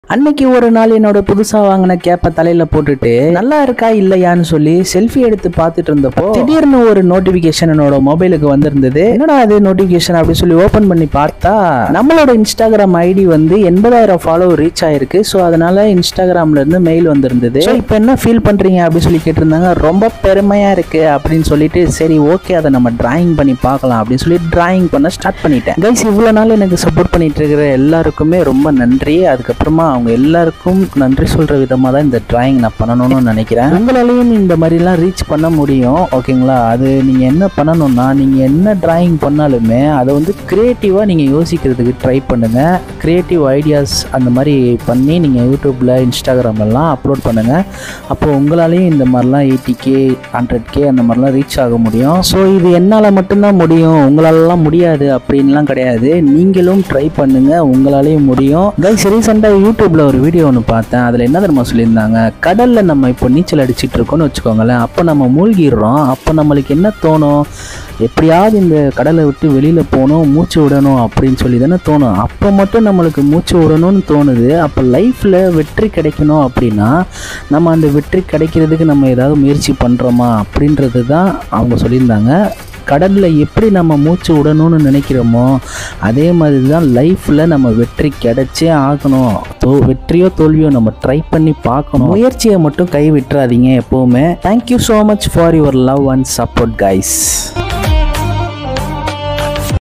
அன்னைக்கு ஒரு நாள் என்னோட புதுசா வாங்கின கேப்பை தலையில போட்டுட்டு நல்லா இருக்கா இல்லையான்னு சொல்லி செல்ஃபி எடுத்து பார்த்துட்டு இருந்தப்போ திடீர்னு ஒரு நோட்டிபிகேஷன் என்னோட மொபைலுக்கு வந்திருந்தது என்னடா அது நோட்டிபிகேஷன் அப்படி சொல்லி ஓபன் பண்ணி பார்த்தா நம்மளோட இன்ஸ்டாகிராம் ஐடி வந்து எண்பதாயிரம் ஃபாலோ ரீச் ஆயிருக்கு ஸோ அதனால இன்ஸ்டாகிராம்ல இருந்து மெயில் வந்திருந்தது ஸோ இப்போ என்ன ஃபீல் பண்றீங்க அப்படி சொல்லி கேட்டிருந்தாங்க ரொம்ப பெருமையா இருக்கு அப்படின்னு சொல்லிட்டு சரி ஓகே அதை நம்ம டிராயிங் பண்ணி பார்க்கலாம் அப்படின்னு சொல்லி டிராயிங் பண்ண ஸ்டார்ட் பண்ணிட்டேன் கைஸ் இவ்வளோ நாள் எனக்கு சப்போர்ட் பண்ணிட்டு இருக்கிற எல்லாருக்குமே ரொம்ப நன்றி அதுக்கப்புறமா அவங்க எல்லாருக்கும் நன்றி சொல்ற விதமாக தான் இந்த டிராயிங் நான் பண்ணணும்னு நினைக்கிறேன் உங்களாலையும் இந்த மாதிரிலாம் ரீச் பண்ண முடியும் ஓகேங்களா அது நீங்கள் என்ன பண்ணணும்னா நீங்கள் என்ன டிராயிங் பண்ணாலுமே அதை வந்து க்ரியேட்டிவாக நீங்கள் யோசிக்கிறதுக்கு ட்ரை பண்ணுங்கள் க்ரியேட்டிவ் ஐடியாஸ் அந்த மாதிரி பண்ணி நீங்கள் யூடியூப்பில் இன்ஸ்டாகிராம் எல்லாம் அப்லோட் பண்ணுங்கள் அப்போ உங்களாலேயும் இந்த மாதிரிலாம் எயிட்டி கே ஹண்ட்ரட் கே அந்த மாதிரிலாம் ரீச் ஆக முடியும் ஸோ இது என்னால் மட்டும்தான் முடியும் உங்களாலலாம் முடியாது அப்படின்லாம் கிடையாது நீங்களும் ட்ரை பண்ணுங்க உங்களாலேயும் முடியும் கைஸ் ரீசெண்டாக யூடியூப்ல ஒரு வீடியோ ஒன்று பார்த்தேன் அதில் என்ன தெரியுமா சொல்லியிருந்தாங்க கடலில் நம்ம இப்போ நீச்சல் அடிச்சிட்டு இருக்கோம்னு வச்சுக்கோங்களேன் அப்போ நம்ம மூழ்கிடுறோம் அப்போ நம்மளுக்கு என்ன தோணும் எப்படியாவது இந்த கடலை விட்டு வெளியில் போகணும் மூச்சு விடணும் அப்படின்னு சொல்லி தானே தோணும் அப்போ மட்டும் நம்மளுக்கு மூச்சு விடணும்னு தோணுது அப்போ லைஃப்பில் வெற்றி கிடைக்கணும் அப்படின்னா நம்ம அந்த வெற்றி கிடைக்கிறதுக்கு நம்ம ஏதாவது முயற்சி பண்ணுறோமா அப்படின்றது தான் அவங்க சொல்லியிருந்தாங்க கடலில் எப்படி நம்ம மூச்சு விடணும்னு நினைக்கிறோமோ அதே மாதிரி தான் லைஃப்பில் நம்ம வெற்றி கிடைச்சே ஆகணும் தோ வெற்றியோ தோல்வியோ நம்ம ட்ரை பண்ணி பார்க்கணும் முயற்சியை மட்டும் கை விட்டுறாதீங்க எப்போவுமே thank you so much for your love and support guys